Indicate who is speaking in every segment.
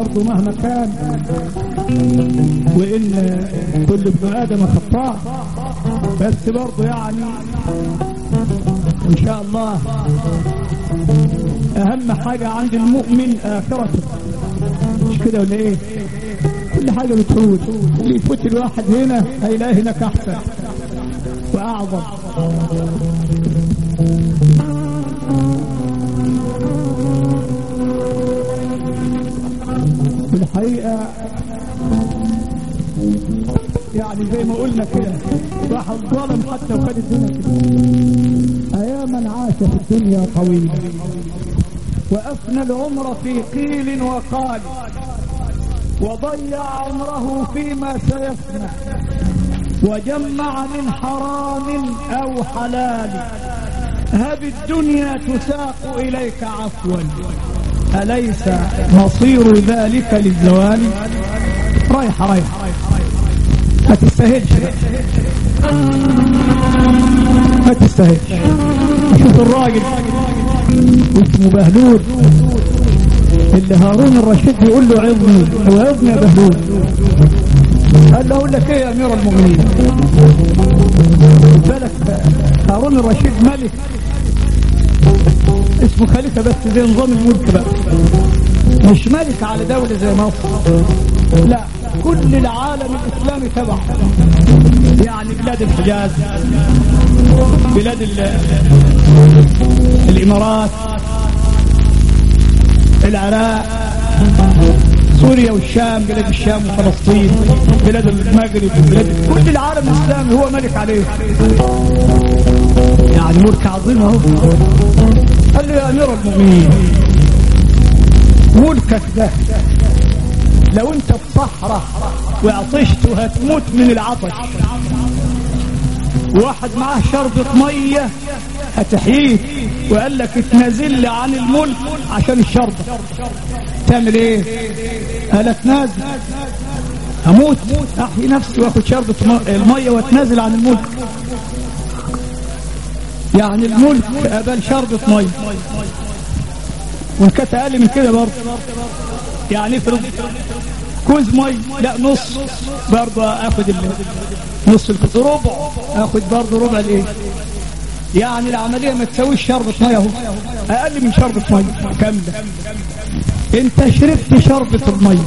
Speaker 1: برضه مهما كان وان كل ابن ادم خطاء بس برضه يعني ان شاء الله اهم حاجة عند المؤمن اخرته مش كده ولا ايه كل حاجة بتفوت اللي يفوت الواحد هنا هيلاقي هناك احسن واعظم في الحقيقة يعني زي ما قلنا كده واحد ظلم حتى وخد الدنيا كده أياما عاش في الدنيا طويلة وأفنى العمر في قيل وقال وضيع عمره فيما سيفنى وجمع من حرام أو حلال هب الدنيا تساق إليك عفوا أليس مصير ذلك للزوال رايحة رايحة ما تستاهلش ما تستاهلش شوف الراجل اسمه بهلول اللي هارون الرشيد يقول له عظني هو عظني يا بهلول قال له اقول لك ايه يا امير المؤمنين بالك هارون الرشيد ملك اسمه خليفه بس زي نظام الملك بقى مش ملك على دولة زي مصر لا كل العالم الإسلامي تبع يعني بلاد الحجاز بلاد ال- الإمارات العراق سوريا والشام بلاد الشام وفلسطين بلاد المغرب بلاد كل العالم الإسلامي هو ملك عليه يعني ملك عظيم اهو قال له يا أمير المؤمنين ملكك ده لو انت في صحراء وعطشت وهتموت من العطش واحد معاه شربة مية هتحييه وقال لك اتنازل لي عن الملك عشان الشربة تعمل ايه قال اتنازل هموت احيي نفسي واخد شربة م- المية واتنازل عن الملك يعني الملك قبل شربة مية وان كانت اقل من كده برضه يعني افرض كوز مي لا نص برضه اخد ال- نص الكوز ربع اخد برضه ربع الايه يعني العمليه ما تساويش شربة ميه اهو اقل من شربة ميه كامله انت شربت شربة الميه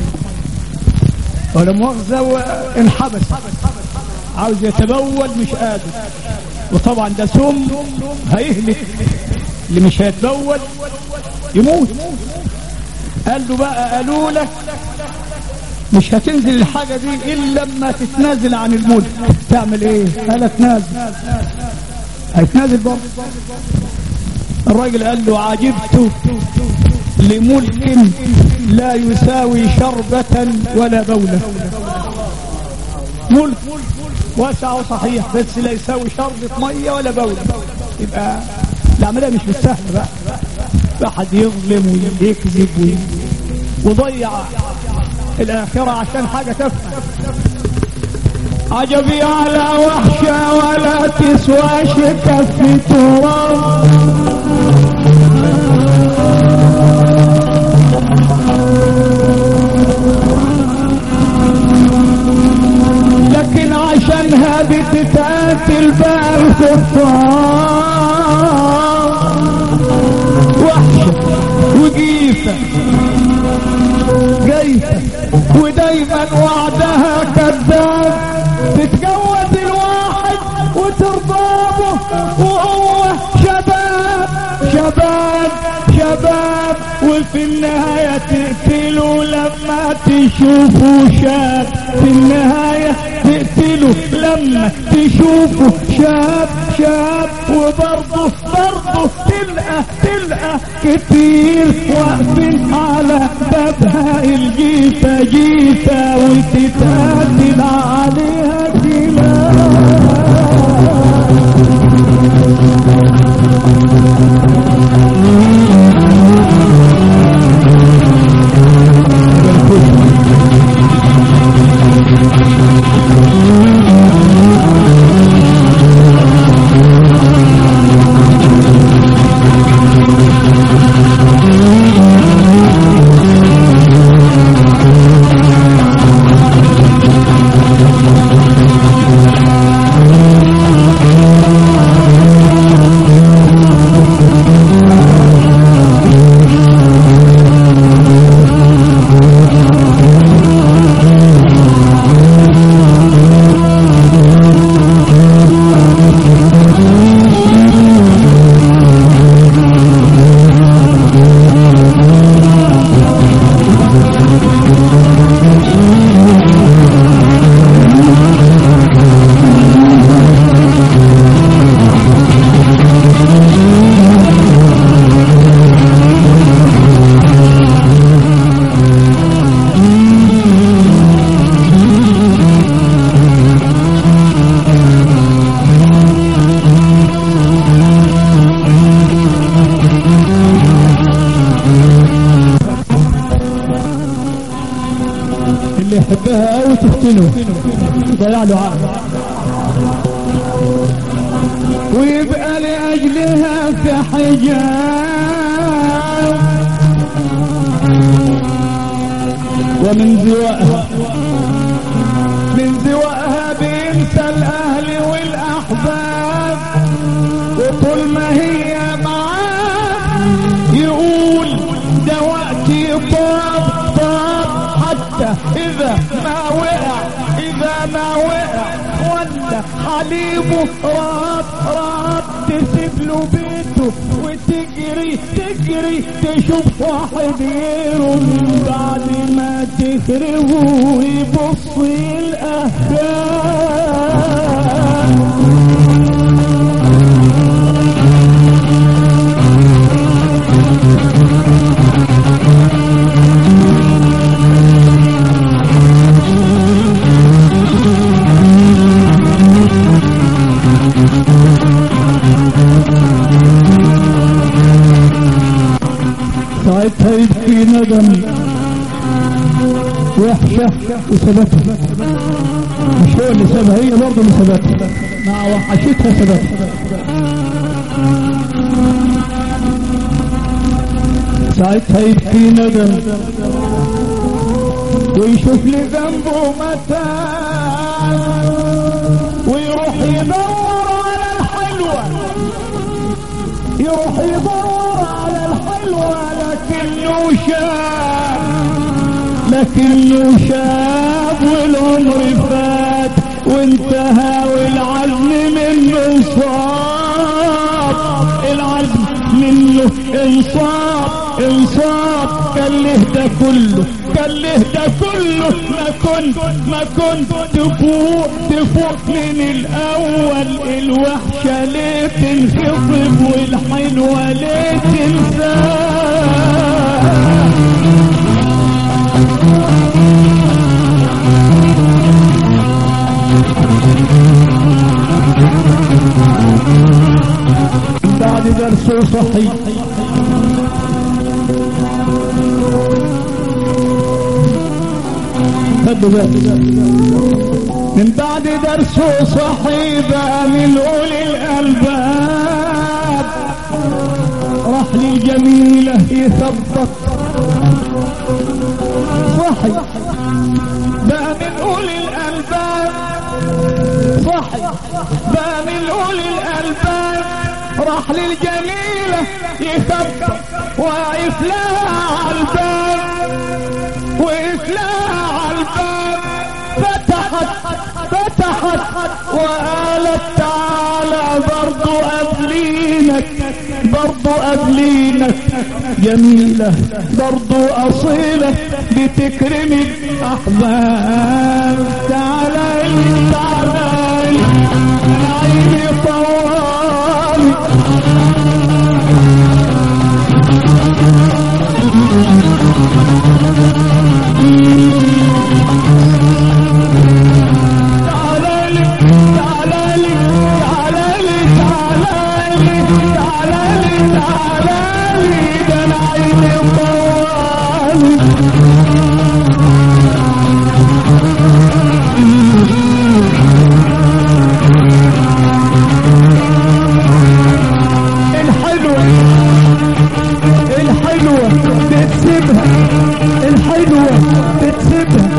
Speaker 1: ولا مؤاخذه وانحبس عاوز يتبول مش قادر وطبعا ده سم هيهلك اللي مش هيتبول يموت قال له بقى قالوا لك مش هتنزل الحاجة دي إلا لما تتنازل عن الملك تعمل ايه قال اتنازل هيتنازل برضه الراجل قال له عجبت لملك لا يساوي شربة ولا بولة ملك واسع وصحيح بس لا يساوي شربة مية ولا بولة يبقى العملية مش بالسهل بقى واحد يظلم ويكذب وي- ويضيع الآخرة عشان حاجة تافهة عجبي على وحشة ولا تسواش كف تراب لكن عشانها بتتقاتل بقى الكفار وحشة وجيفة جيفة ودايما وعدها كذاب تتجوز الواحد وترضابه وهو شباب شباب شباب وفي النهاية تقتله لما تشوفه شاب في النهاية تقتله لما تشوفه شاب شاب وبرضه برضه تلقى تلقى كتير واقفين على بابها الجيفة جيفة وتتقاتل عليها كلاب يحبها قوي تفتنه ضيع له عقل ويبقى لأجلها في حجاب ومن زوائها من زوائها بينسى الأهل والأحباب وطول ما هي معاه يقول ده وقتي طاب طاب حتى إذا ما وقع إذا ما وقع ولا حليمه راب راب تسيب له بيته وتجري تجري تشوف واحد غيره من بعد ما تخربه ويبص الأهداف ساعتها يبكي ندم وحشة وثبتها مش هو اللي سابها هي برضه اللي ثبتها مع وحشتها ثبتها ساعتها يبكي ندم ويشوف لي ذنبه متان ويروح يدور على الحلوة يروح يدور على الحلوة لكنه شاب لكنه شاب والعمر فات وانتهى والعزم منه صاب العزم منه انصاب انصاب كان له ده كله كان له ده كله ما كنت ما كنت تفوق تفوق من الاول الوحشة ليه تنخفض والحلوة ليه تنساه بعد درسه صحي خدوا بالك من بعد درسه صحي بقى من أولي الألباب راح للجميلة يثبط صحي بقى من أولي الألباب صحي بقى من أولي الألباب راح للجميلة يثبت واقف لها على الباب وقف لها على الباب فتحت فتحت وقالت تعالى برضو قبلينك برضو قبلينك جميلة برضو أصيلة بتكرم الأحباب تعالى تعالى عيني طوالي تعالى لي تعالى لي تعالى لي تعالى لي تعالى لي تعالى لي ده انا عيني طوالي الحلوة الحلوة بتسيبها الحلوة بتسيبها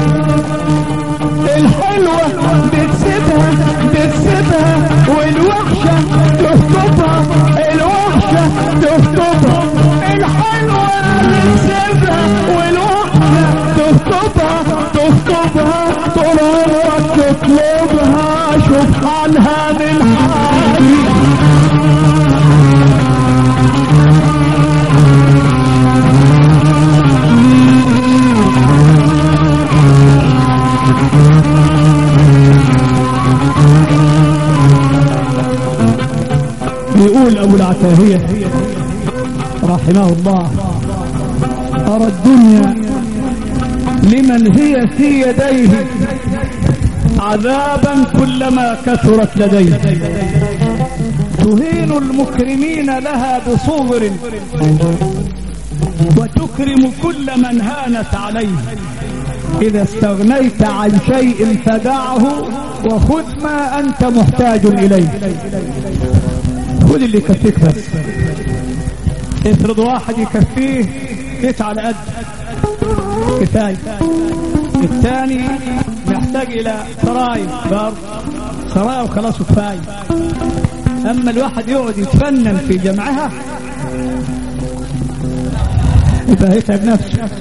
Speaker 1: الحلوة بتسيبها بتسيبها والوحشة تخطبها الوحشة تخطبها الحلوة بتسيبها والوحشة تخطبها تخطبها طول عمرك تطلبها شوف حالها من حالي يقول ابو العتاهية رحمه الله ارى الدنيا لمن هي في يديه عذابا كلما كثرت لديه تهين المكرمين لها بصور وتكرم كل من هانت عليه إذا استغنيت عن شيء فدعه وخذ ما أنت محتاج إليه خذ اللي يكفيك بس افرض واحد يكفيه بيت على قد كفاية الثاني محتاج إلى سراي برضه سرايا وخلاص كفاية أما الواحد يقعد يتفنن في جمعها يبقى هيتعب نفسه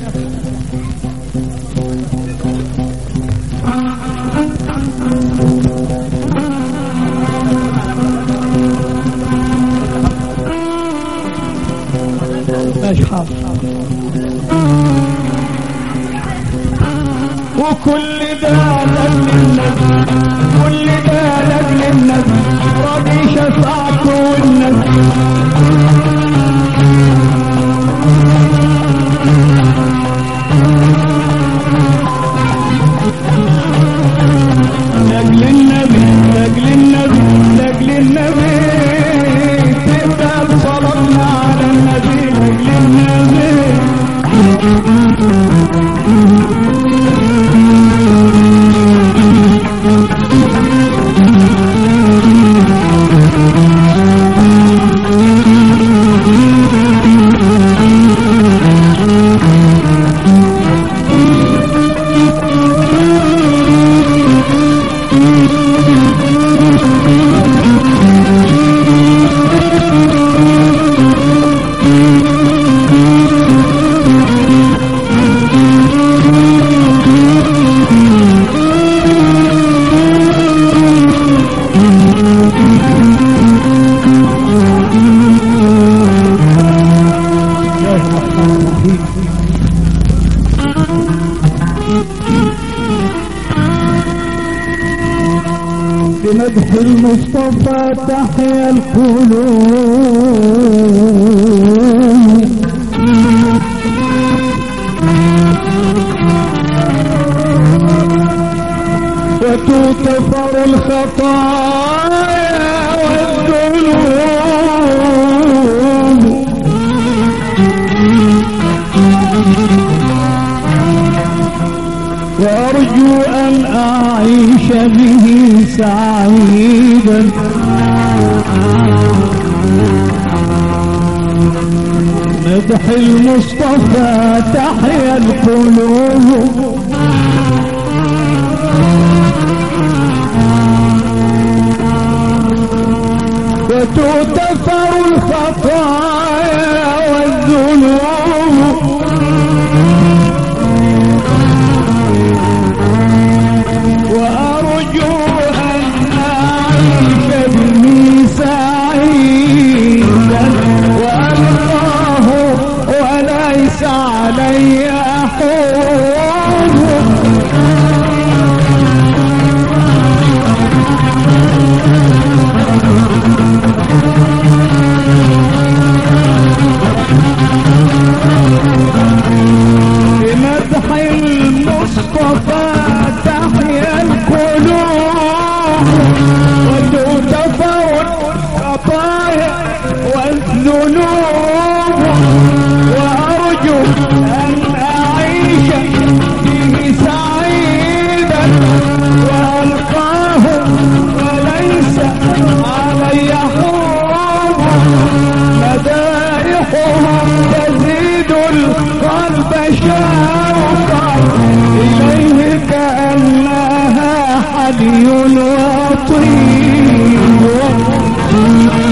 Speaker 1: ماشي حاضر وكل ده لأجل النبي كل ده لأجل النبي راضي شفاعته والنبي لأجل النبي لأجل النبي لأجل النبي تبدأ بصلاتنا على النبي لأجل النبي الله الرحمن الرحيم بمدح المصطفى تحيا القلوب وتغتفر الخطايا والذنوب وأرجو أن أعيش به سعيدا مدح المصطفى تحيا القلوب وتغتفر الخطايا والذنوب وأرجو أن أعيش به سعيدا وألقاه وليس علي حوب بمدح المصطفى تحيا القلوب وتغتفر الخطايا والذنوب وأرجو أن أعيش به سعيدا وألقاه وليس علي حوب مدائحهم تزيد القلب شوقا إليه كأنها حدي وطيب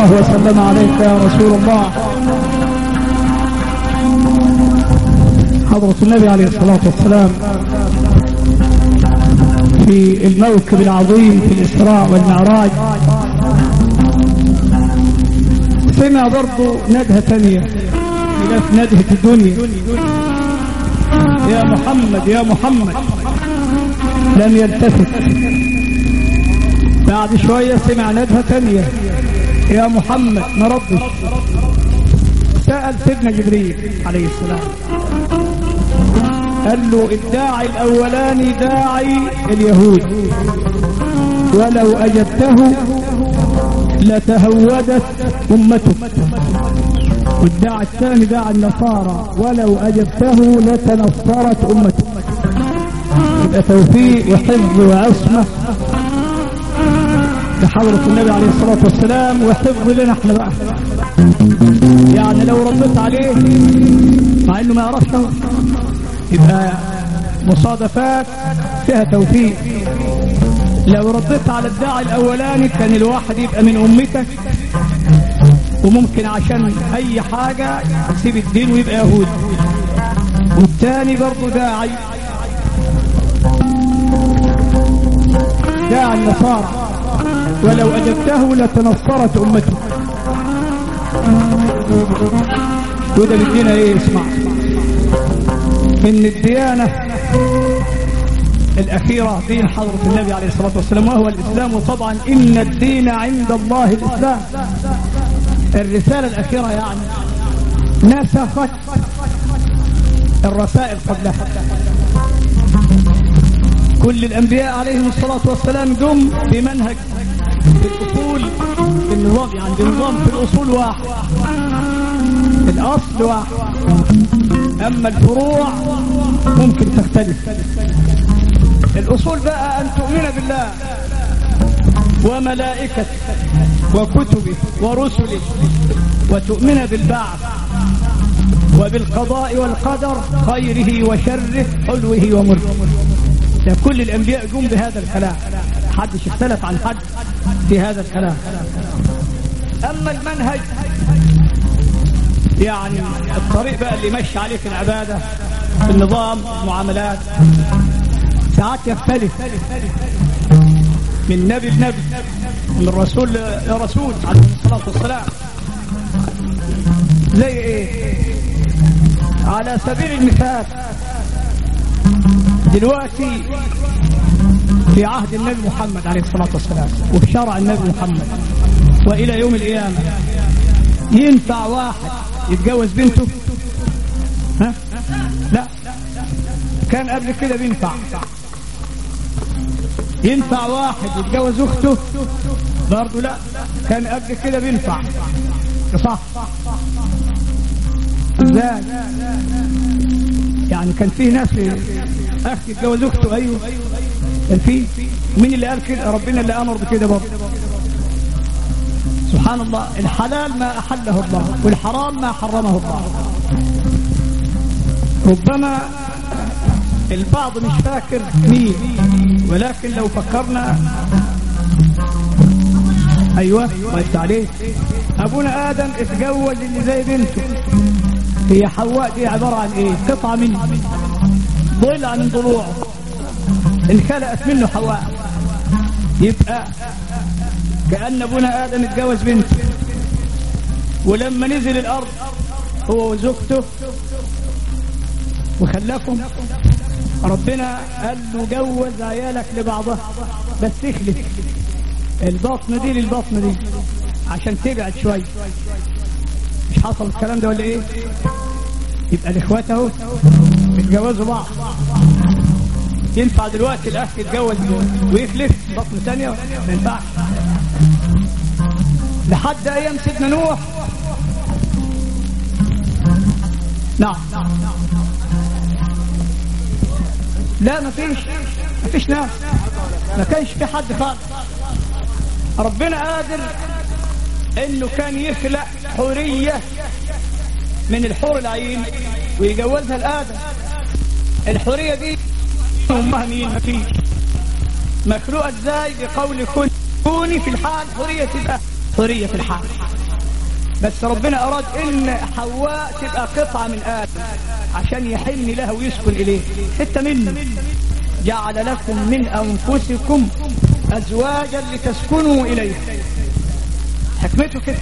Speaker 1: الله وسلم عليك يا رسول الله حضرة النبي عليه الصلاة والسلام في الموكب العظيم في الإسراء والمعراج سمع برضه ندهة ثانية خلاف ندهة الدنيا يا محمد يا محمد لم يلتفت بعد شوية سمع ندهة ثانية يا محمد ما ردش سأل سيدنا جبريل عليه السلام قال له الداعي الأولاني داعي اليهود ولو أجبته لتهودت أمتك والداعي الثاني داعي النصارى ولو أجبته لتنصرت أمتك يبقى توفيق وحفظ وعصمة لحضرة النبي عليه الصلاة والسلام وحفظ لنا احنا بقى يعني لو ردت عليه مع انه ما يعرفش يبقى مصادفات فيها توفيق لو ردت على الداعي الاولاني كان الواحد يبقى من امتك وممكن عشان اي حاجة يسيب الدين ويبقى يهود والتاني برضه داعي داعي النصارى ولو اجبته لتنصرت امته وده بيدينا ايه اسمع ان الديانة الاخيرة دين حضرة النبي عليه الصلاة والسلام وهو الاسلام وطبعا ان الدين عند الله الاسلام الرسالة الاخيرة يعني نسخت الرسائل قبلها كل الانبياء عليهم الصلاة والسلام جم بمنهج في الاصول في النظام يعني النظام في الاصول واحد الاصل واحد اما الفروع ممكن تختلف الاصول بقى ان تؤمن بالله وملائكته وكتبه ورسله وتؤمن بالبعث وبالقضاء والقدر خيره وشره حلوه ومره ده كل الانبياء جم بهذا الكلام حدش اختلف عن حد في هذا الكلام اما المنهج يعني الطريق بقى اللي مشي عليه في العبادة في النظام المعاملات ساعات يختلف من نبي لنبي من رسول لرسول عليه الصلاة والسلام زي ايه على سبيل المثال دلوقتي في عهد النبي محمد عليه الصلاة والسلام وفي شرع النبي محمد وإلى يوم القيامة ينفع واحد يتجوز بنته ها لا كان قبل كده بينفع ينفع واحد يتجوز اخته برضه لا كان قبل كده بينفع صح ازاي يعني كان في ناس اخ يتجوز اخته ايوه كان في مين اللي قال كده ربنا اللي امر بكده برضه سبحان الله الحلال ما أحله الله والحرام ما حرمه الله ربما البعض مش فاكر مين ولكن لو فكرنا أيوة وانت عليه أبونا آدم اتجوز اللي زي بنته هي حواء دي عبارة عن ايه قطعة منه ضلع من ضلوعه انخلقت منه حواء يبقى كأن ابونا آدم اتجوز بنته ولما نزل الأرض هو وزوجته وخلفهم ربنا قال له جوز عيالك لبعضها بس تخلف البطن دي للبطن دي عشان تبعد شوية مش حصل الكلام ده ولا ايه يبقى الاخوات اهو اتجوزوا بعض ينفع دلوقتي الاخ يتجوز ويخلف بطن ثانيه ما ينفعش لحد ايام سيدنا نوح نعم لا ما فيش ما فيش ناس ما كانش في حد خالص ربنا قادر انه كان يخلق حورية من الحور العين ويجوزها لآدم الحورية دي امها مين ما فيش مخلوقة ازاي بقول كن كوني في الحال حورية الله حرية في الحال بس ربنا أراد إن حواء تبقى قطعة من آدم عشان يحن لها ويسكن إليه حتة منه جعل لكم من أنفسكم أزواجا لتسكنوا إليه حكمته كده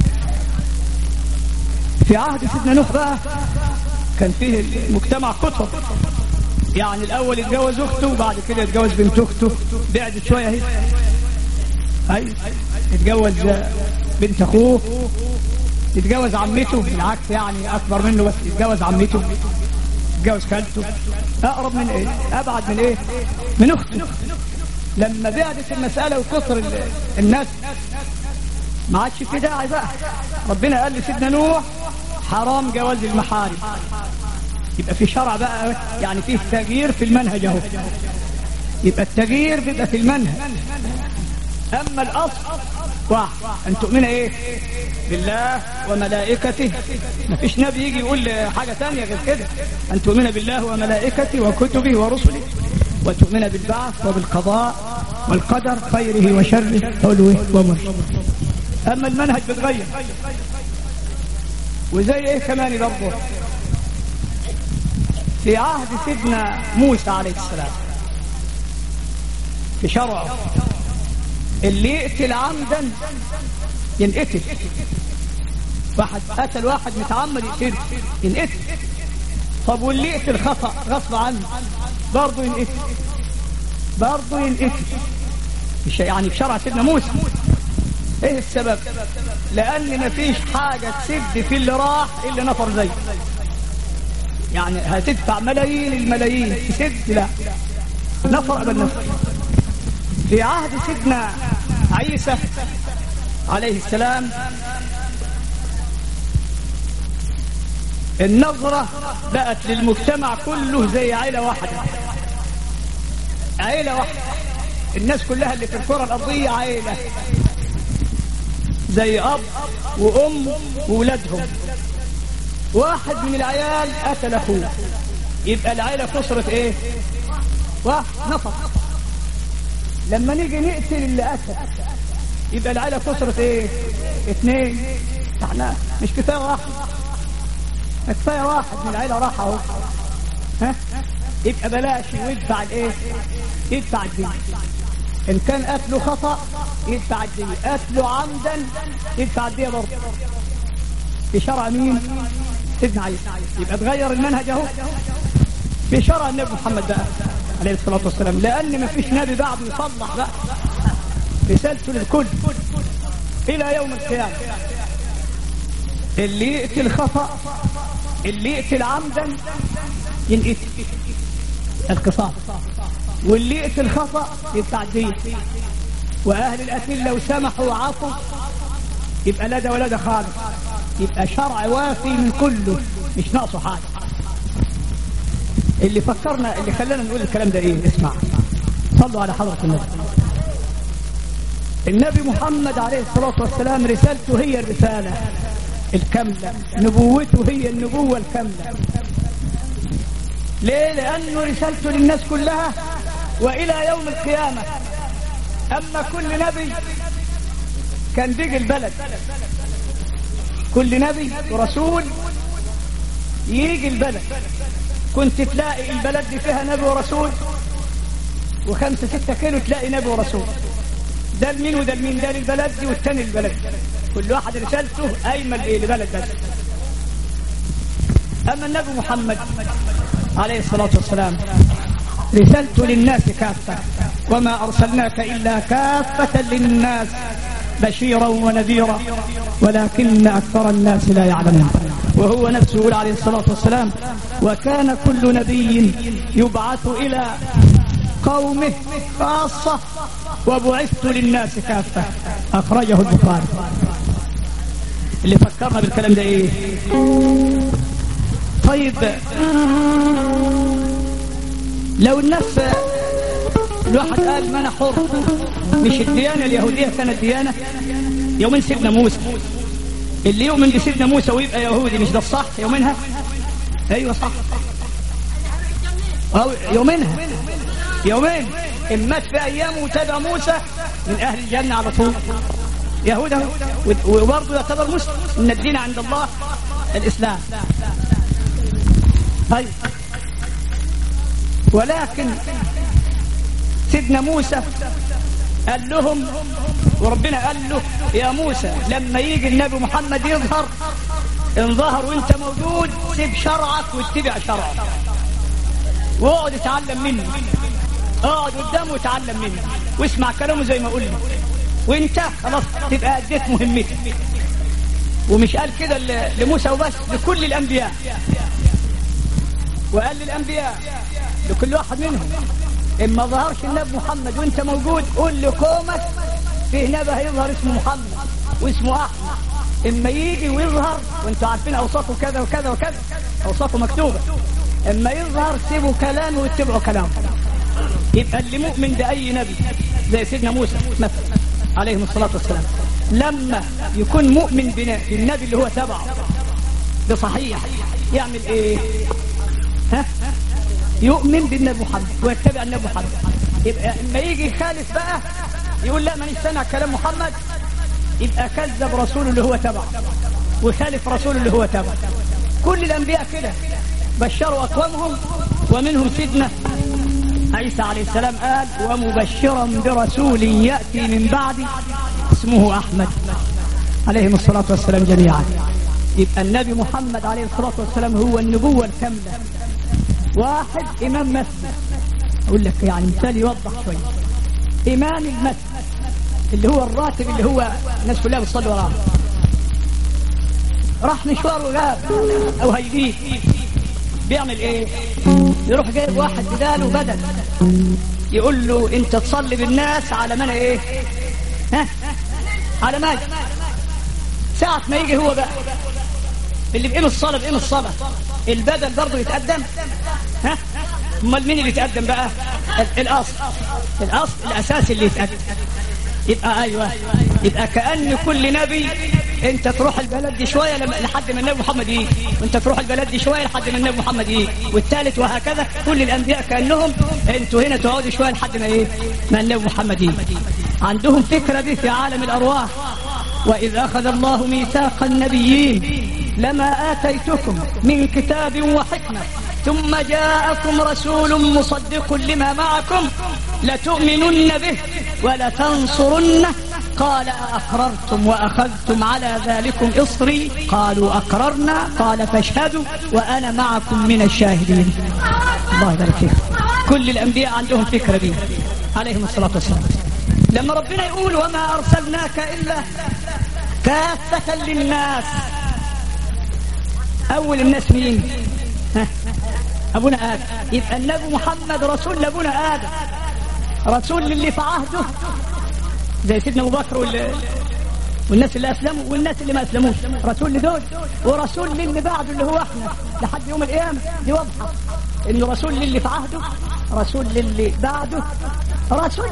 Speaker 1: في عهد سيدنا نوح بقى كان فيه المجتمع كتر يعني الأول يتجوز أخته وبعد كده يتجوز بنت أخته بعدت شوية هي أي يتجوز بنت أخوه يتجوز عمته بالعكس يعني أكبر منه بس يتجوز عمته يتجوز خالته أقرب من إيه أبعد من إيه من أخته لما بعدت المسألة وكثر الناس ما عادش في داعي بقى ربنا قال لسيدنا نوح حرام جواز المحارم يبقى في شرع بقى يعني فيه تغيير في المنهج اهو يبقى التغيير بيبقى في المنهج اما الاصل واحد ان تؤمن ايه بالله وملائكته ما فيش نبي يجي يقول حاجة تانية غير كده ان تؤمن بالله وملائكته وكتبه ورسله وتؤمن بالبعث وبالقضاء والقدر خيره وشره حلوه ومره اما المنهج بيتغير وزي ايه كمان برضه في عهد سيدنا موسى عليه السلام في شرعه اللي يقتل عمدا ينقتل واحد قتل واحد متعمد يقتل ينقتل طب واللي يقتل خطأ غصب عنه برضه ينقتل برضه ينقتل يعني في شرع سيدنا موسى ايه السبب لان مفيش حاجة تسد في اللي راح الا نفر زيه يعني هتدفع ملايين الملايين تسد لا نفر قبل نفر في عهد سيدنا عيسى عليه السلام النظرة بقت للمجتمع كله زي عيلة واحدة عيلة واحدة الناس كلها اللي في الكرة الأرضية عيلة زي أب وأم وولادهم واحد من العيال قتل أخوه يبقى العيلة كسرت إيه واحد نفر لما نيجي نقتل اللي قتل يبقى العيلة كسرت إيه اثنين احنا مش كفاية واحد كفاية واحد من العيلة راح اهو ها يبقى بلاش ويدفع الايه يدفع الدين ان كان قتله خطأ يدفع الدين قتله عمدا يدفع الدية برضه في شرع مين سيدنا عيسى يبقى تغير المنهج اهو في شرع النبي محمد بقى عليه الصلاة والسلام لأن ما فيش نبي بعده يصلح بقى رسالته للكل إلى يوم القيامة اللي يقتل خطأ اللي يقتل عمدا ينقتل القصاص واللي يقتل خطأ يدفع الدية وأهل القتيل لو سمحوا وعفوا يبقى لا ده ولا ده خالص يبقى شرع وافي من كله مش ناقصه حاجة اللي فكرنا اللي خلانا نقول الكلام ده ايه اسمع صلوا على حضرة النبي النبي محمد عليه الصلاة والسلام رسالته هي الرسالة الكاملة نبوته هي النبوة الكاملة ليه لأنه رسالته للناس كلها وإلى يوم القيامة أما كل نبي كان بيجي البلد كل نبي ورسول يجي البلد كنت تلاقي البلد دي فيها نبي ورسول وخمسة ستة كيلو تلاقي نبي ورسول ده المين وده المين ده للبلد دي والتاني للبلد كل واحد رسالته أيمن إيه لبلد بس أما النبي محمد عليه الصلاة والسلام رسالته للناس كافة وما أرسلناك إلا كافة للناس بشيرا ونذيرا ولكن أكثر الناس لا يعلمون وهو نفسه يقول عليه الصلاة والسلام وكان كل نبي يبعث إلى قومه خاصة وبعثت للناس كافة أخرجه البخاري اللي فكرنا بالكلام ده إيه طيب لو الناس الواحد قال ما أنا حر مش الديانة اليهودية كانت ديانة يومين سيدنا موسى اللي يؤمن بسيدنا موسى ويبقى يهودي مش ده الصح يومينها ايوه صح أو يومينها يومين إن مات في أيامه وتبع موسى من أهل الجنة على طول يهود أهو. وبرضه يعتبر مسلم ان الدين عند الله الاسلام طيب ولكن سيدنا موسى قال لهم وربنا قال له يا موسى لما يجي النبي محمد يظهر ان ظهر وانت موجود سيب شرعك واتبع شرعه واقعد اتعلم منه اقعد قدامه وتعلم منه واسمع كلامه زي ما قلنا وانت خلاص تبقى اديت مهمتك ومش قال كده ل- لموسى وبس لكل الانبياء وقال للانبياء لكل واحد منهم اما ظهرش النبي محمد وانت موجود قول لقومك فيه نبي هيظهر اسمه محمد واسمه احمد اما يجي ويظهر وانتوا عارفين اوصافه كذا وكذا وكذا اوصافه مكتوبه اما يظهر سيبوا كلامه واتبعوا كلامه يبقى اللي مؤمن بأي نبي زي سيدنا موسى مثلا عليه الصلاة والسلام لما يكون مؤمن بنا- بالنبي اللي هو تبعه ده صحيح يعمل ايه ها يؤمن بالنبي محمد ويتبع النبي محمد يبقى اما يجي يخالف بقى يقول لا مانيش سامع كلام محمد يبقى كذب رسول اللي هو تبعه وخالف رسول اللي هو تبعه كل الانبياء كده بشروا اقوامهم ومنهم سيدنا عيسى عليه السلام قال ومبشرا برسول يأتي من بعدي اسمه أحمد عليهم الصلاة والسلام جميعا يبقى النبي محمد عليه الصلاة والسلام هو النبوة الكاملة واحد إمام مسجد أقول لك يعني مثال يوضح شوية إمام المسجد اللي هو الراتب اللي هو الناس كلها بتصلي وراه راح مشوار وغاب أو هيجيه بيعمل ايه يروح جايب واحد بداله بدل يقول له انت تصلي بالناس على ما انا ايه ها على ما أجي. ساعة ما يجي هو بقى اللي بقيم الصلاة بقيم الصلاة البدل برضه يتقدم ها امال مين اللي يتقدم بقى ال- الاصل الاصل الاساس اللي يتقدم يبقى ايوه يبقى كأن كل نبي انت تروح البلد دي شويه لما لحد ما النبي محمد يجي وانت تروح البلد دي شويه لحد ما النبي محمد يجي والثالث وهكذا كل الانبياء كانهم انتوا هنا تقعدوا شويه لحد ما ايه ما النبي محمد يجي عندهم فكره دي في عالم الارواح واذ اخذ الله ميثاق النبيين لما اتيتكم من كتاب وحكمه ثم جاءكم رسول مصدق لما معكم لتؤمنن به ولتنصرنه قال أأقررتم وأخذتم على ذلكم إصري قالوا أقررنا قال فاشهدوا وأنا معكم من الشاهدين الله يبارك فيك كل الأنبياء عندهم فكرة دي عليهم الصلاة والسلام لما ربنا يقول وما أرسلناك إلا كافة للناس أول الناس مين ها؟ أبونا آدم يبقى النبي محمد رسول لأبونا آدم رسول للي في عهده زي سيدنا أبو بكر وال... والناس اللي أسلموا والناس اللي ما أسلموش رسول لدول ورسول للي بعده اللي هو احنا لحد يوم القيامة دي واضحة إنه رسول للي في عهده رسول للي بعده رسول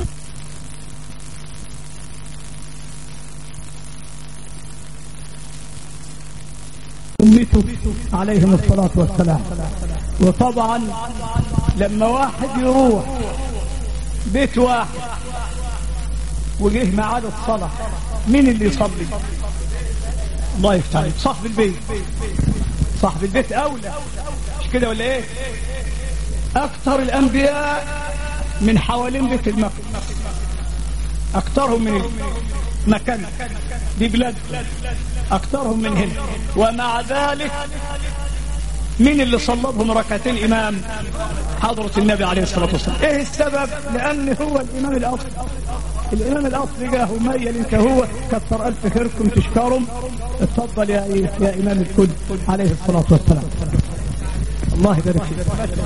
Speaker 1: أمته عليهم الصلاة والسلام وطبعا لما واحد يروح بيت واحد وجه ميعاد الصلاة مين اللي يصلي الله يفتح عليك صاحب البيت صاحب البيت أولى مش كده ولا ايه أكثر الأنبياء من حوالين بيت المقدس أكثرهم من مكان دي بلاد أكثرهم من هنا ومع ذلك مين اللي صلبهم ركعتين إمام حضرة النبي عليه الصلاة والسلام إيه السبب لأن هو الإمام الأصلي الإمام الأصلي جاه ميل انت هو كثر ألف خيركم تشكرم اتفضل يا إيه يا إمام الكل عليه الصلاة والسلام الله يبارك فيك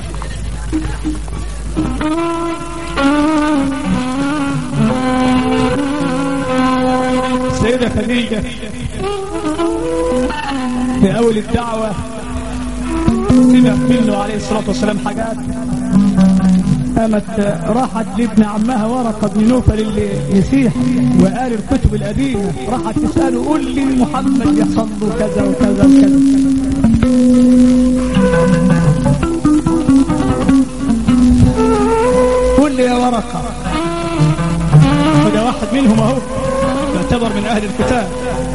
Speaker 1: السيدة خديجة في أول الدعوة سمع منه عليه الصلاة والسلام حاجات قامت راحت لابن عمها ورقة بن نوفل اللي يسيح وقال الكتب القديمة راحت تسأله قول لي محمد يحصل له كذا وكذا وكذا قول لي يا ورقة وده واحد منهم اهو يعتبر من أهل ظاهر الكتاب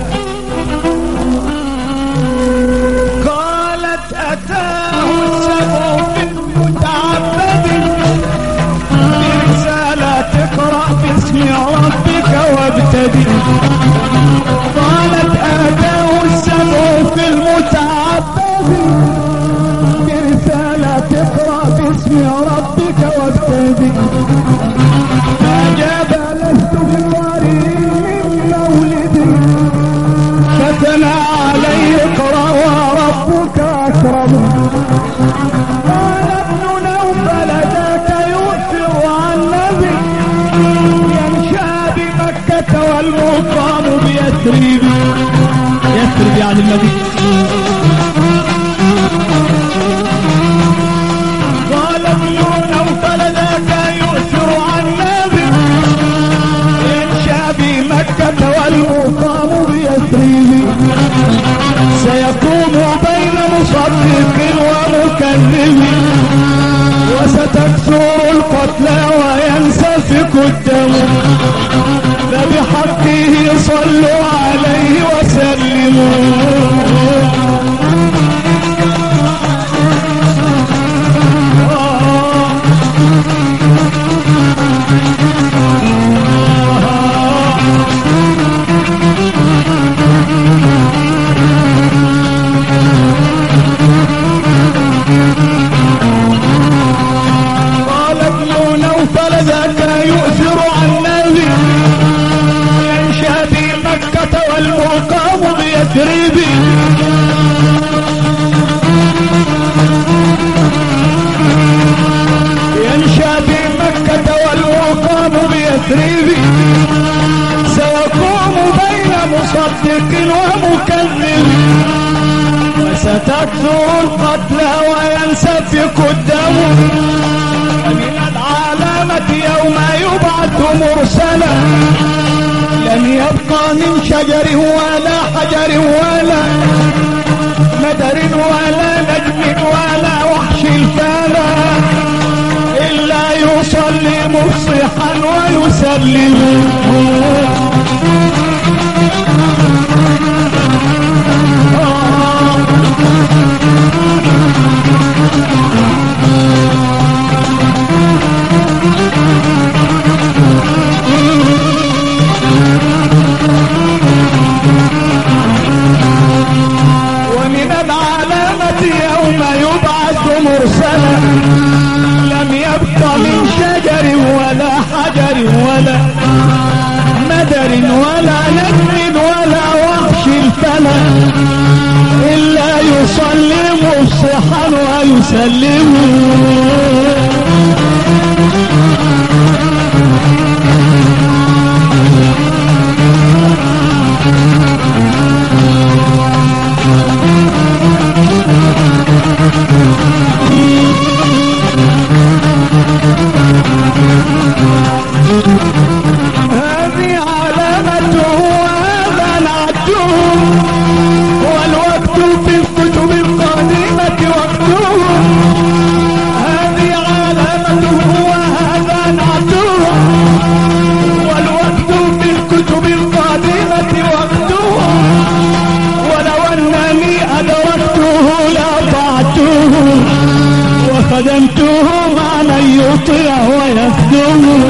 Speaker 1: قالت أتاه السبع بالمتعبد برسالة تقرأ باسم ربك وابتدي قالت أتاه السبع في المتعبد برسالة تقرأ باسم ربك وابتدي أجاب لست بقريب من مولدي فتنا علي اقرأ وربك أكرم قال ابن نوفل ذاك يؤثر عن نبي يمشى بمكة والمقام بيثرب يثرب يعني النبي قال ابن نوفل ذاك يؤثر عن نبي يمشى بمكة والمقام بيثرب سيقوم بين مصدق ومكذب وستكثر القتلى وينسفك الدم فبحقه صلوا عليه وسلموا قال ابن نوفل ذاك يؤثر عن نبي ينشا بمكة والمقام بيثرب ينشا بمكة والمقام بيثرب سيقوم بين مصدق ومكذب وستكثر القتلى وينسفك الدم ومن العلامة يوم يبعث مرسلا لم يبقى من شجر ولا حجر ولا مدر ولا نجم ولا وحش الفلا إلا يصلي مصحا ويسلم ومن العلامة يوم يبعث مرسلا لم يبق من شجر ولا حجر ولا مدر ولا نجم ولا وحش الفلا إلا يصلي مصحا ويسلم هذه علامته وهذا نعته والوقت في الكتب القديمة وقته هذه علامته وهذا نعته والوقت في الكتب القديمة وقته ولو أنني أدركته لأطعته وخدمته مع من يطيع ويخدمه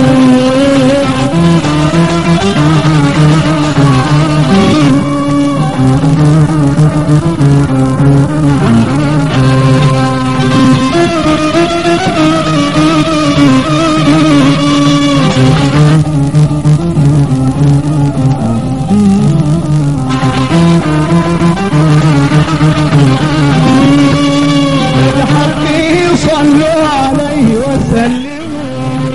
Speaker 1: بحقه صلوا عليه وسلموا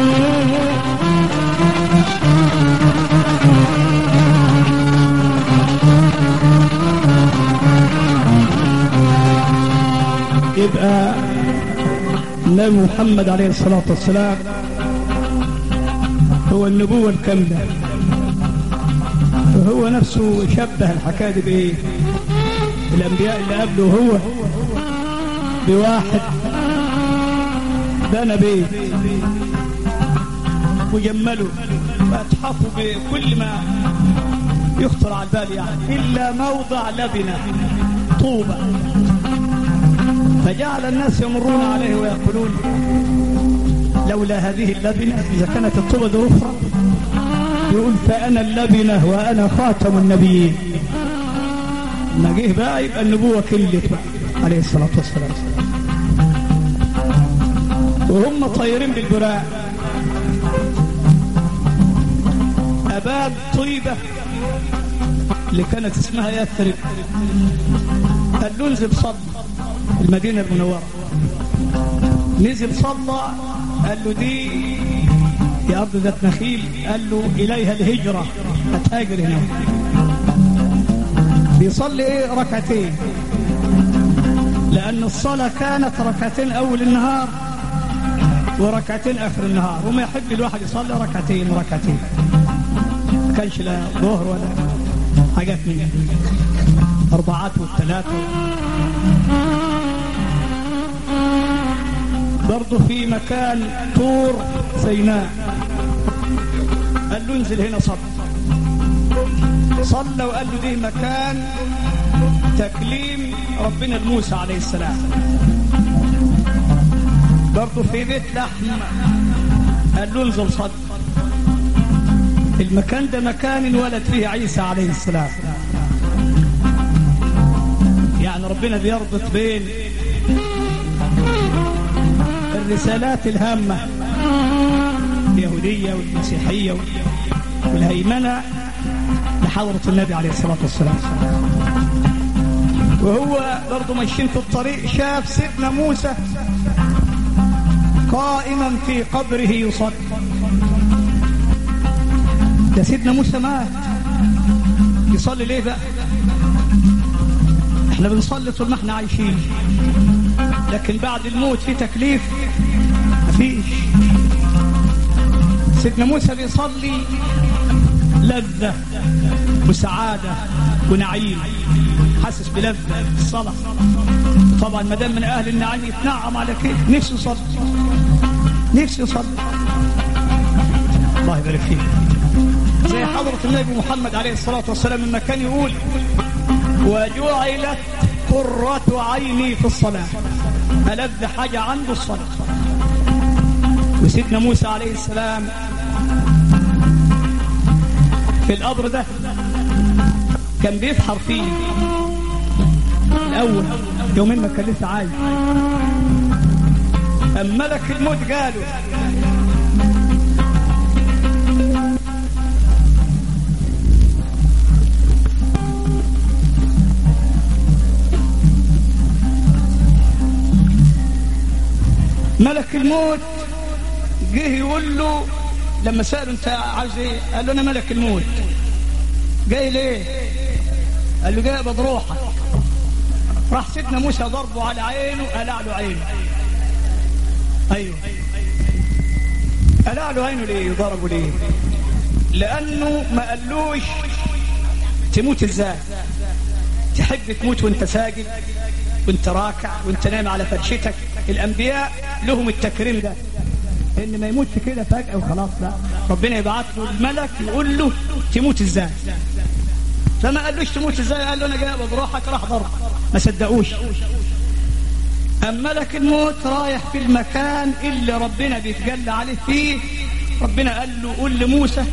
Speaker 1: يبقى النبي محمد عليه الصلاة والسلام هو النبوة الكاملة وهو نفسه شبه الحكاية دي بإيه؟ الأنبياء اللي قبله هو بواحد بنى بيت وجمله واتحفوا بكل ما يخطر على البال يعني إلا موضع لبنة طوبة فجعل الناس يمرون عليه ويقولون لولا هذه اللبنة إذا كانت الطوبة دي رفرة يقول فأنا اللبنة وأنا خاتم النبيين ما جه بقى يبقى النبوة كلت بقى عليه الصلاة والسلام وهم طايرين بالبراق أباب طيبة اللي كانت اسمها يثرب قال له انزل صلى المدينة المنورة نزل صلى قال له دي يا أرض ذات نخيل قال له إليها الهجرة هتهاجر هنا بيصلي ايه ركعتين لأن الصلاة كانت ركعتين أول النهار وركعتين آخر النهار وما يحب الواحد يصلي ركعتين وركعتين ما كانش لا ظهر ولا حاجات من أربعات والثلاثة برضه في مكان طور سيناء قال له انزل هنا صلى صلى وقال له ده مكان تكليم ربنا لموسى عليه السلام برضه في بيت لحم قال له انزل صلى المكان ده مكان انولد فيه عيسى عليه السلام يعني ربنا بيربط بين الرسالات الهامة اليهودية والمسيحية والهيمنة لحضرة النبي عليه الصلاة والسلام وهو برضه ماشيين في الطريق شاف سيدنا موسى قائما في قبره يصلي ده سيدنا موسى مات يصلي ليه بقى احنا بنصلي طول ما احنا عايشين لكن بعد الموت في تكليف مفيش سيدنا موسى بيصلي لذة وسعادة ونعيم حاسس بلذة في الصلاة طبعا ما دام من أهل النعيم يتنعم على كيف نفسه يصلي نفسه يصلي الله يبارك فيك زي حضرة النبي محمد عليه الصلاة والسلام لما كان يقول وجعلت قرة عيني في الصلاة ألذ حاجة عنده الصلاة وسيدنا موسى عليه السلام في القبر ده كان بيفحر فيه الأول يومين ما كان لسه عايش أما ملك الموت قالوا ملك الموت جه يقول له لما سأله انت عاوز ايه قال له انا ملك الموت جاي ليه قال له جاي اقبض روحك راح سيدنا موسى ضربه على عينه قلع له عينه ايوه قلع له عينه ليه ضربه ليه لانه ما قالوش تموت ازاي تحب تموت وانت ساجد وانت راكع وانت نايم على فرشتك الانبياء لهم التكريم ده ان ما يموتش كده فجأة وخلاص لا ربنا يبعث له الملك يقول له تموت ازاي فما قالوش تموت ازاي قال له انا جاي بروحك راح ضرب ما صدقوش اما ملك الموت رايح في المكان اللي ربنا بيتجلى عليه فيه ربنا قال له قول لموسى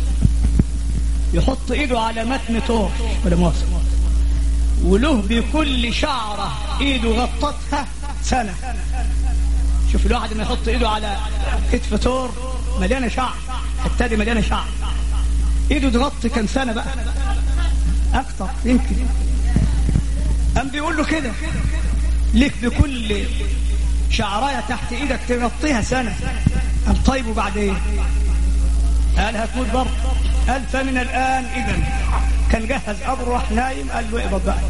Speaker 1: يحط ايده على متن طور ولا مؤاخذة وله بكل شعرة ايده غطتها سنة شوف الواحد لما يحط ايده على كتف تور مليانة شعر حتى دي مليانة شعر ايده تغطي كم سنة بقى اكتر يمكن ام بيقول له كده ليك بكل شعراية تحت ايدك تغطيها سنة ام طيب بعد ايه قال هتموت برضه قال فمن الان اذا كان جهز قبره راح نايم قال له اقبض بقى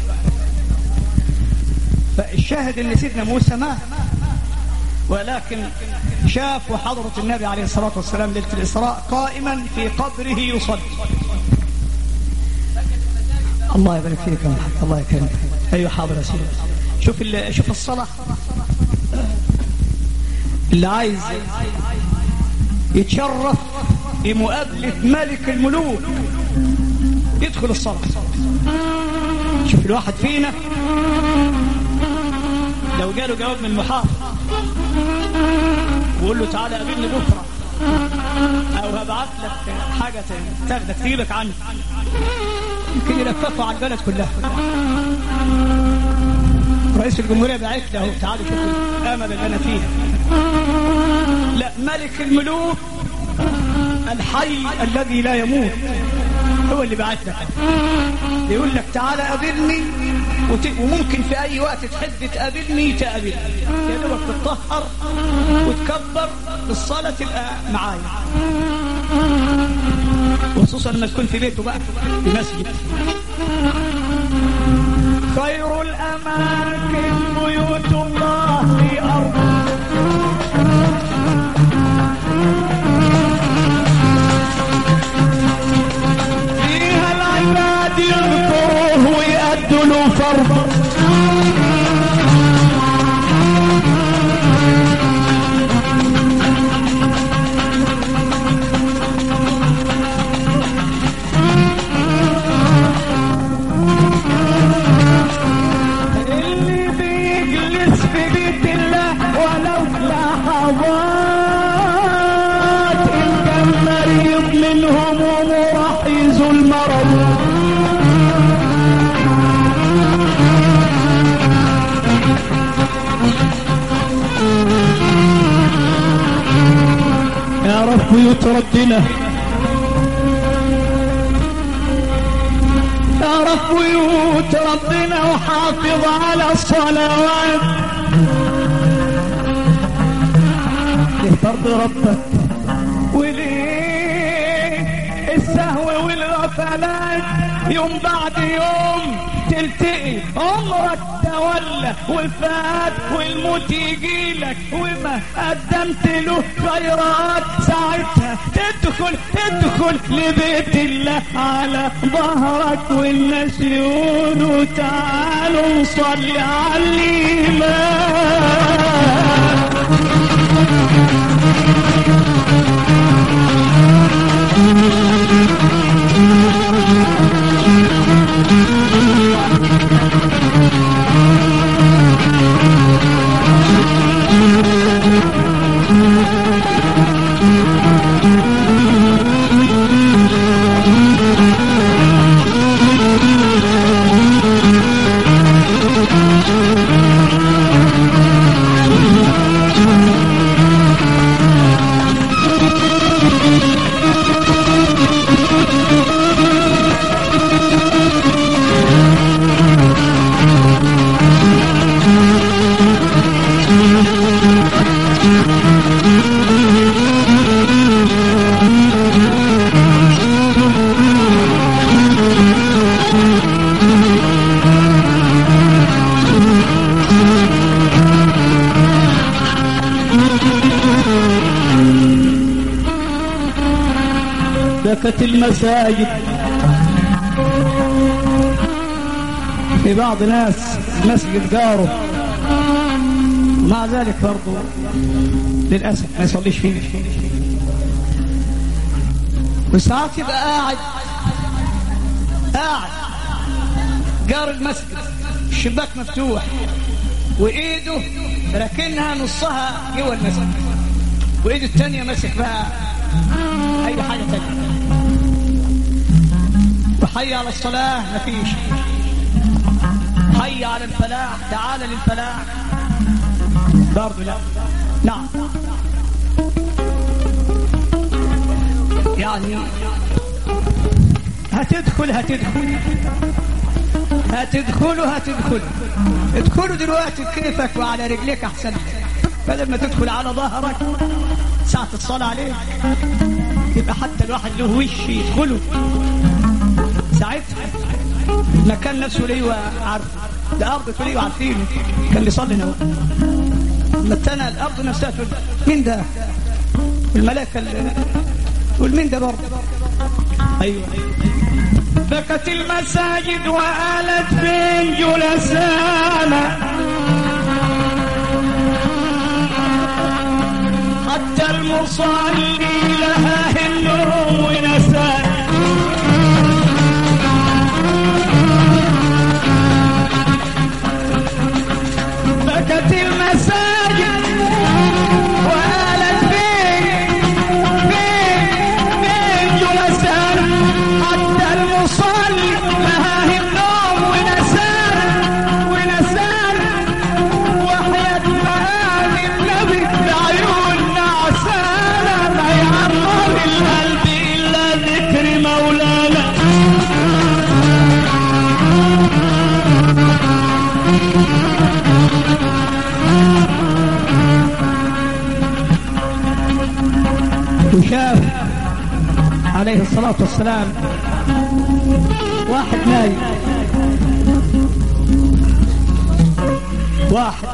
Speaker 1: فالشاهد ان سيدنا موسى مات ولكن شاف حضرة النبي عليه الصلاة والسلام ليلة الإسراء قائما في قبره يصلي الله يبارك فيك يا محمد الله يكرمك أيوة حاضر يا سيدي شوف شوف الصلاة اللي عايز يتشرف بمقابلة ملك الملوك يدخل الصلاة شوف الواحد فينا لو جاله جواب من المحافظ وقول له تعالى قابلني بكرة أو هبعت لك حاجة تاخدك تجيبك عنه يمكن يلففوا على البلد كلها رئيس الجمهورية بعت له تعالوا شوفوا الأمل اللي أنا فيه لا ملك الملوك الحي الذي لا يموت هو اللي بعت لك يقول لك تعالى قابلني وت... وممكن في اي وقت تحب تقابلني تقابلني يا دوبك تتطهر وتكبر للصلاه تبقى معايا وخصوصا لما تكون في بيته بقى في مسجد خير الاماكن بيوت الله في ارض فيها العباد يذكروه ويأدوا له فرض اللي بيجلس في بيت الله ولو لحظات إن كان مريض من همومه راح يزول مرضه يا رب بيوت ربنا يا رب بيوت ربنا وحافظ على الصلوات ليه فرض ربك وليه السهو والغفلات يوم بعد يوم تلتقي عمرك تولى وفات والموت يجيلك وما قدمت له خيرات ساعتها تدخل تدخل لبيت الله على ظهرك والناس يقولوا تعالوا نصلي على الإمام بكت المساجد في بعض ناس مسجد جاره مع ذلك برضه للأسف ما يصليش فيه وساعات يبقى قاعد قاعد جار المسجد الشباك مفتوح وايده راكنها نصها جوه المسجد وايده التانية ماسك بقى اي حاجة تانية وحي على الصلاة مفيش حي على الفلاح تعال للفلاح برضه لا نعم يعني هتدخل هتدخل هتدخلوا هتدخل ادخلوا دلوقتي بكيفك وعلى رجليك احسن لك. بدل ما تدخل على ظهرك ساعة الصلاة عليك يبقى حتى الواحد له وش يدخله ساعتها المكان نفسه ليه عارف ده أرض ليه عارفينه كان بيصلي هنا لما التانى الأرض نفسها تقول مين ده؟ الملائكة اللي تقول مين ده برضه؟ أيوه بكت المساجد وآلت بين جلسانا حتى المصلي لها النوم ونسان وشاف عليه الصلاة والسلام واحد نايم واحد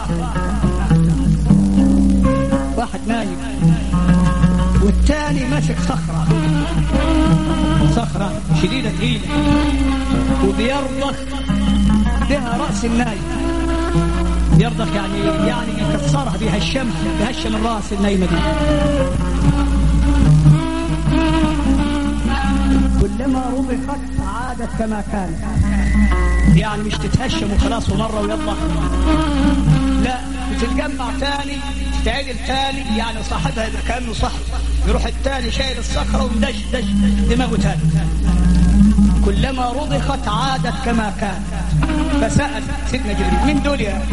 Speaker 1: واحد نايم والتاني ماسك صخرة صخرة شديدة تقيلة وبيرضخ بها رأس النايم يرضخ يعني يعني يكسرها بيهشمها بيهشم الراس النايمة دي كلما رضخت عادت كما كانت يعني مش تتهشم وخلاص ومرة ويلا لا بتتجمع تاني تتعدل تاني يعني صاحبها إذا كأنه صح يروح التاني شايل الصخرة ومدش دش دماغه تاني كلما رضخت عادت كما كانت فسأل سيدنا جبريل من دول يا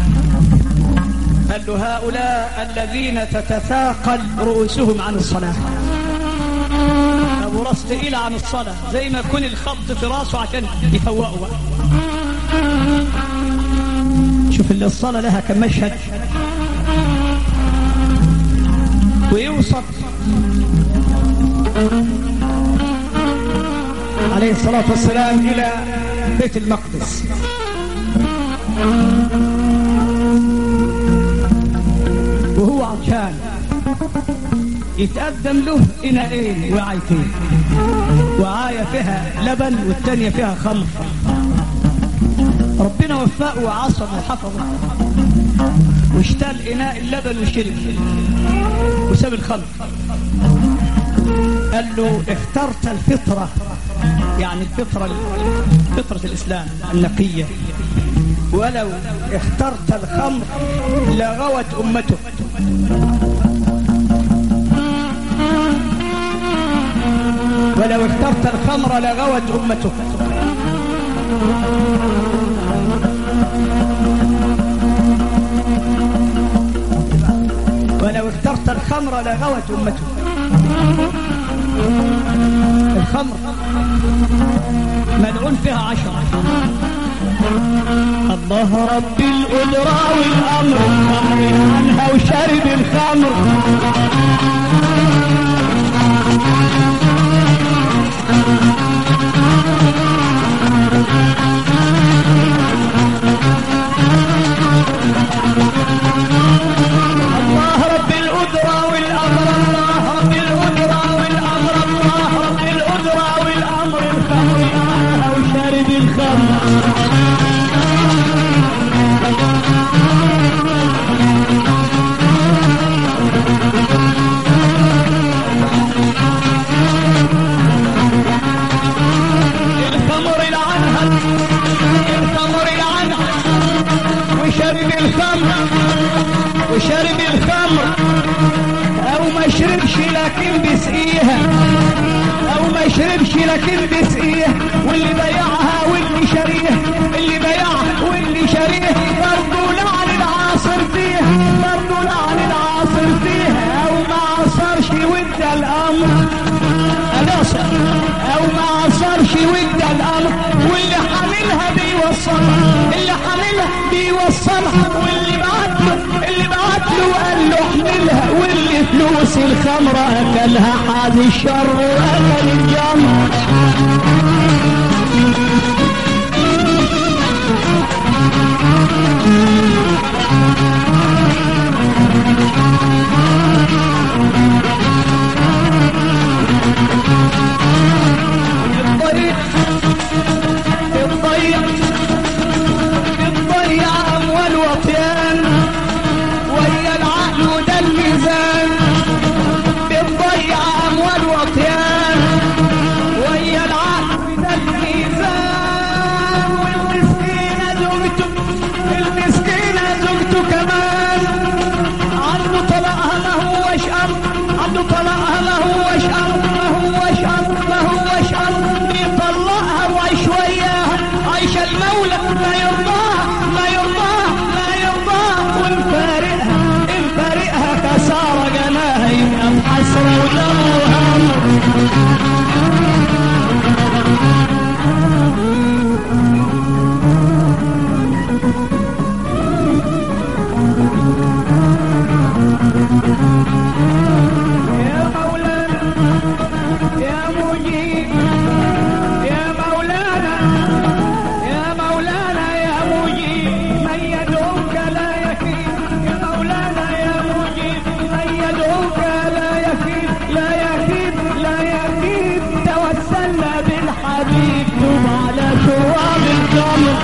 Speaker 1: قال له هؤلاء الذين تتثاقل رؤوسهم عن الصلاة أبو راس تقيل عن الصلاة زي ما يكون الخبط في راسه عشان يفوقه بقى شوف اللي الصلاة لها كم مشهد ويوصف عليه الصلاة والسلام إلى بيت المقدس وهو عطشان يتقدم له إناءين وعيتين وعاية فيها لبن والتانية فيها خمر ربنا وفقه وعصم وحفظه واشتل إناء اللبن وشرب وساب الخمر قال له اخترت الفطرة يعني الفطرة فطرة الإسلام النقية ولو اخترت الخمر لغوت أمته ولو اخترت الخمر لغوت أمته ولو اخترت الخمر لغوت أمته الخمر ملعون فيها عشرة الله رب القدرة والأمر خمر عنها وشرب الخمر الله رب القدرة والأمر الله رب القدرة والأمر الله رب القدرة والأمر الخمر عنها وشرب الخمر الخمر لعنها الخمر لعنها وشرب الخمر وشرب الخمر او ما شربش لكن بسقيها او ما شربش لكن بسقيها واللي بيعها واللي شاريها اللي بيعها واللي شاريها برضه لعن العاصر فيها برضه لعن العاصر فيها او ما عصرش ودى الامر ألاصر او ما عصرش ودى الامر واللي حاملها بيوصلها اللي حاملها بيوصلها واللي بعت له اللي بعت له قال له احملها واللي فلوس الخمرة اكلها حاز الشر واكل الجمر الطريق الضيق بتضيع اموال وطيان ويا العقل وده الميزان بتضيع اموال وطيان ويا العقل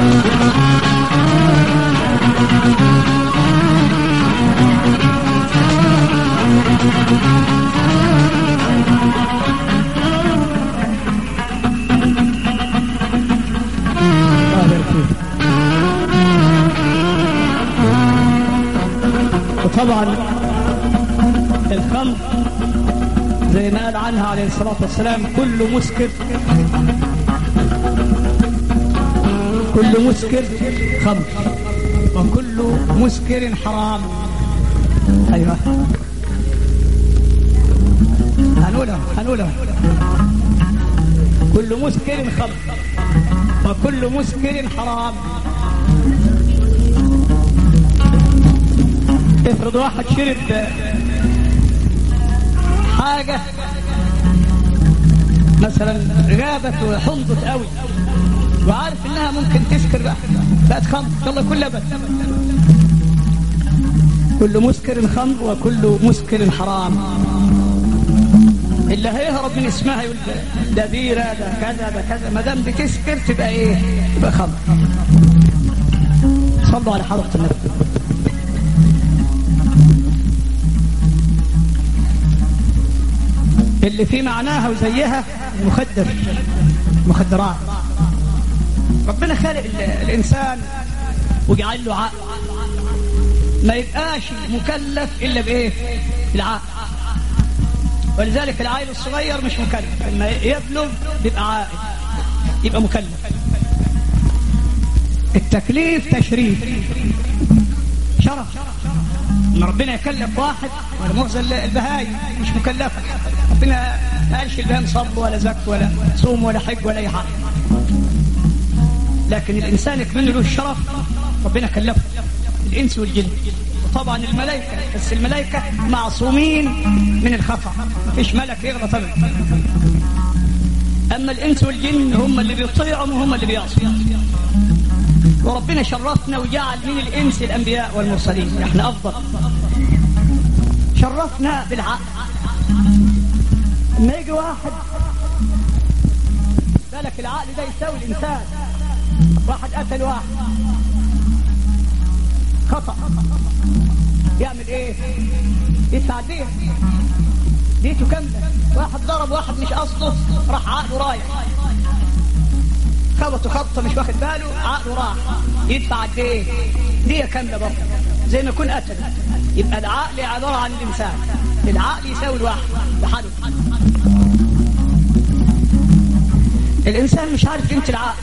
Speaker 1: الله يبارك فيك. وطبعا الخمر زي ما قال عنها عليه الصلاة والسلام كل مسكر كل مسكر خمر وكل مسكر حرام ايوه هنقولها هنقولها كل مسكر خمر وكل مسكر حرام افرض واحد شرب حاجة مثلا غابت وحمضت قوي وعارف انها ممكن تسكر بقى بقت خمر يلا كل لبن كل مسكر خمر وكل مسكر حرام اللي هيهرب من اسمها يقول ده- ده بيرة ده كذا ده كذا ما دام بتسكر تبقى ايه؟ تبقى خمر صلوا على حضرة النبي اللي في معناها وزيها مخدر مخدرات ربنا خالق ال- الانسان وجعل له عقل ما يبقاش مكلف الا بايه؟ بالعقل ولذلك العائل الصغير مش مكلف لما يبلغ يبقى عائل يبقى مكلف التكليف تشريف شرف ان ربنا يكلف واحد ولا مؤذى البهايم مش مكلفه ربنا ما قالش البهايم صلوا ولا زكوا ولا صوم ولا حج ولا اي حاجه لكن الانسان يكمل له الشرف ربنا كلفه الانس والجن وطبعا الملائكه بس الملائكه معصومين من الخطا مفيش ملك يغلط ابدا اما الانس والجن هم اللي بيطيعوا وهم اللي بيعصوا وربنا شرفنا وجعل من الانس الانبياء والمرسلين احنا افضل شرفنا بالعقل لما يجي واحد بالك العقل ده يساوي الانسان واحد قتل واحد خطأ يعمل ايه يدفع ديه ديته كاملة واحد ضرب واحد مش قصده راح عقله رايح خبطه خبطه مش واخد باله عقله راح يدفع قد ايه ديه كامله برضه زي ما يكون قتل يبقى العقل عباره عن الانسان العقل يساوي الواحد لحاله الانسان مش عارف قيمه العقل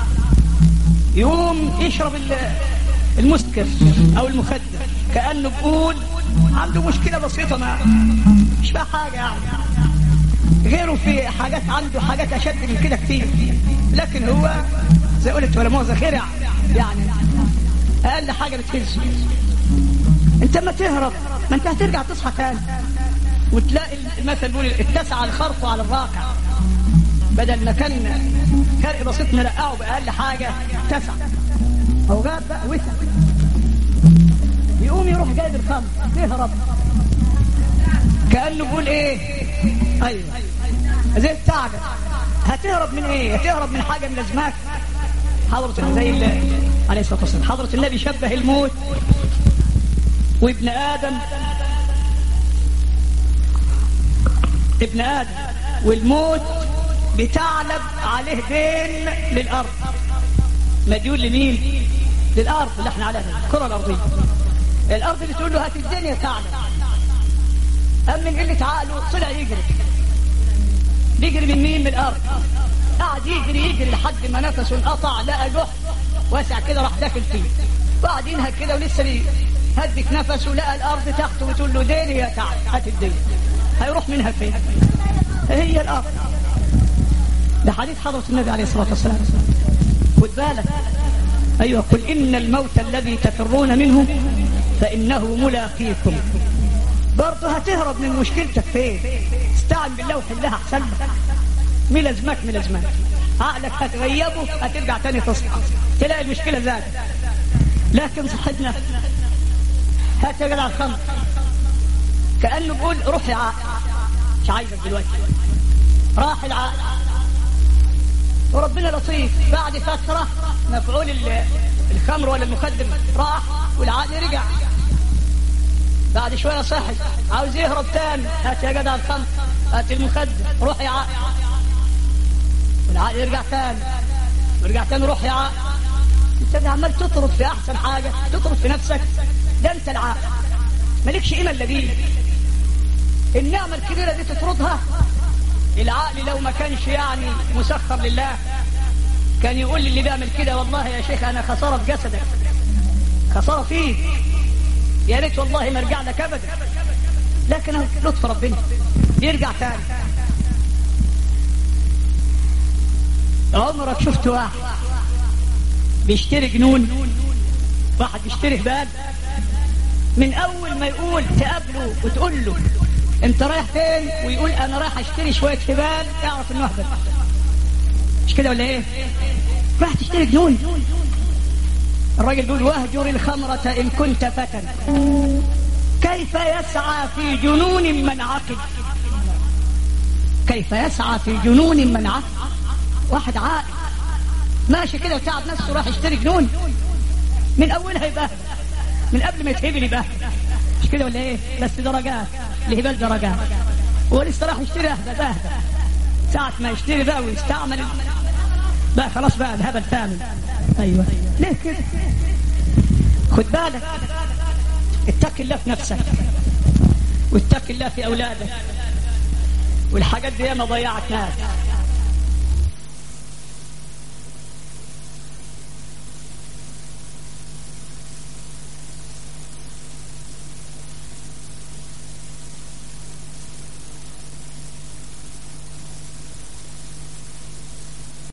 Speaker 1: يقوم يشرب ال- المسكر او المخدر كانه بيقول عنده مشكله بسيطه ما مش فيها حاجه يعني غيره في حاجات عنده حاجات اشد من كده كتير لكن هو زي قلت ولا مؤاخذه خرع يعني اقل حاجه بتهزه انت ما تهرب ما انت هترجع تصحى تاني وتلاقي المثل بيقول اتسع الخرق على الراكع بدل ما كان فرق بسيط نرقعه باقل حاجه اتسع او غاب بقى وسع يقوم يروح جايب الخمر تهرب كانه بيقول ايه ايوه زي التعجب هتهرب من ايه هتهرب من حاجه من لازمك حضرة زي الله عليه الصلاه والسلام حضرة النبي شبه الموت وابن ادم ابن ادم والموت بتعلب عليه دين للارض مديون لمين للارض اللي احنا عليها الكره الارضيه الارض اللي تقول له هات الدنيا تعلب أم من قلة عقله طلع يجري بيجري من مين من الأرض قعد يجري يجري لحد ما نفسه انقطع لقى جحر واسع كده راح داخل فيه وقعد ينهك كده ولسه بيهدك نفسه لقى الأرض تحته وتقول له ديني يا تعب هات الدنيا هيروح منها فين هي الأرض ده حديث حضرة النبي عليه الصلاة والسلام خد بالك أيوة قل إن الموت الذي تفرون منه فإنه ملاقيكم برضه هتهرب من مشكلتك فين استعن بالله وحلها احسن لك ملازمك ملازمك عقلك هتغيبه هترجع تاني تصحى تلاقي المشكلة زادت لكن صحتنا هات يا جدع الخمر كأنه بيقول روح يا عقل مش عايزك دلوقتي راح العقل
Speaker 2: وربنا لطيف بعد فترة مفعول ال- الخمر ولا المخدر راح والعقل رجع بعد شوية صحي عاوز يهرب تاني هات يا جدع الخمر هات المخدر روح يا عقل والعقل يرجع تاني ورجع تاني روح يا عقل انت عمال تطرد في احسن حاجة تطرد في نفسك ده انت العقل مالكش قيمة الا بيه النعمة الكبيرة دي تطردها العقل لو ما كانش يعني مسخر لله كان يقول لي اللي بيعمل كده والله يا شيخ انا خسارة في جسدك خسارة فيك يا ريت والله ما ارجع لك ابدا لكن أهو لطف ربنا يرجع تاني عمرك شفت واحد بيشتري جنون واحد بيشتري هبال من اول ما يقول تقابله وتقول له انت رايح فين ويقول انا رايح اشتري شويه هبال اعرف انه اهبل مش كده ولا ايه رايح تشتري جنون الراجل بيقول واهجر الخمرة إن كنت فتى كيف يسعى في جنون من عقل كيف يسعى في جنون من عقل واحد عاقل ماشي كده وتعب نفسه راح يشتري جنون من أولها يبقى من قبل ما يتهبل يبقى مش كده ولا ايه بس درجات الهبال درجات هو لسه راح يشتري اهدى ده اهدى ساعة ما يشتري بقى ويستعمل بقى خلاص بقى الهبل ثامن ايوه ليه كده خد بالك اتق الله في نفسك واتق الله في اولادك والحاجات دي ما ضيعت ناس